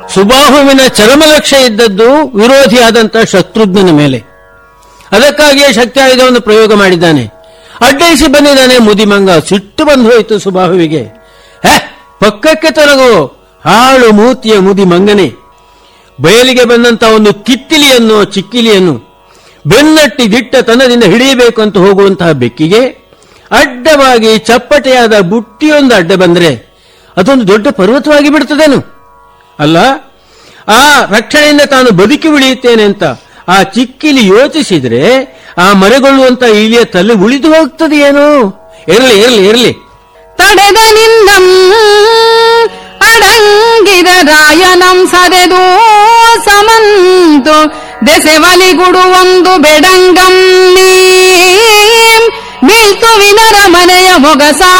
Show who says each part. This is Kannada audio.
Speaker 1: ಸುಬಾಹುವಿನ ಚರಮಲಕ್ಷ್ಯ ಇದ್ದದ್ದು ವಿರೋಧಿಯಾದಂಥ ಶತ್ರುಘ್ನನ ಮೇಲೆ ಅದಕ್ಕಾಗಿಯೇ ಶಕ್ತಿ ಆಯುಧವನ್ನು ಪ್ರಯೋಗ ಮಾಡಿದ್ದಾನೆ ಅಡ್ಡಯಿಸಿ ಬಂದಿದ್ದಾನೆ ಮುದಿಮಂಗ ಸಿಟ್ಟು ಬಂದು ಹೋಯಿತು ಸುಬಾಹುವಿಗೆ ಹೇ ಪಕ್ಕಕ್ಕೆ ತೊಲಗು ಹಾಳು ಮೂತಿಯ ಮುದಿಮಂಗನೇ ಬಯಲಿಗೆ ಬಂದಂತ ಒಂದು ಕಿತ್ತಿಲಿಯನ್ನು ಚಿಕ್ಕಿಲಿಯನ್ನು ಬೆನ್ನಟ್ಟಿ ದಿಟ್ಟ ತನದಿಂದ ಹಿಡಿಯಬೇಕು ಅಂತ ಹೋಗುವಂತಹ ಬೆಕ್ಕಿಗೆ ಅಡ್ಡವಾಗಿ ಚಪ್ಪಟೆಯಾದ ಬುಟ್ಟಿಯೊಂದು ಅಡ್ಡ ಬಂದ್ರೆ ಅದೊಂದು ದೊಡ್ಡ ಪರ್ವತವಾಗಿ ಬಿಡ್ತದೇನು ಅಲ್ಲ ಆ ರಕ್ಷಣೆಯಿಂದ ತಾನು ಬದುಕಿ ಉಳಿಯುತ್ತೇನೆ ಅಂತ ಆ ಚಿಕ್ಕಿಲಿ ಯೋಚಿಸಿದ್ರೆ ಆ ಮರೆಗೊಳ್ಳುವಂತ ಇಲಿಯ ತಲೆ ಉಳಿದು ಹೋಗ್ತದೆ ಏನು ಇರಲಿ ಇರಲಿ ಇರಲಿ
Speaker 2: ತಡೆದ ನಿಂದಂ ಅಡಂಗಿದ ರಾಯನಂ ಸದೆದು ಸಮಂತು ದೆಸೆವಲಿಗುಡು ಒಂದು ಬೆಡಂಗಂ ನೀ ಮೀಳ್ತು ವಿನರ ಮನೆಯ ಮೊಗಸ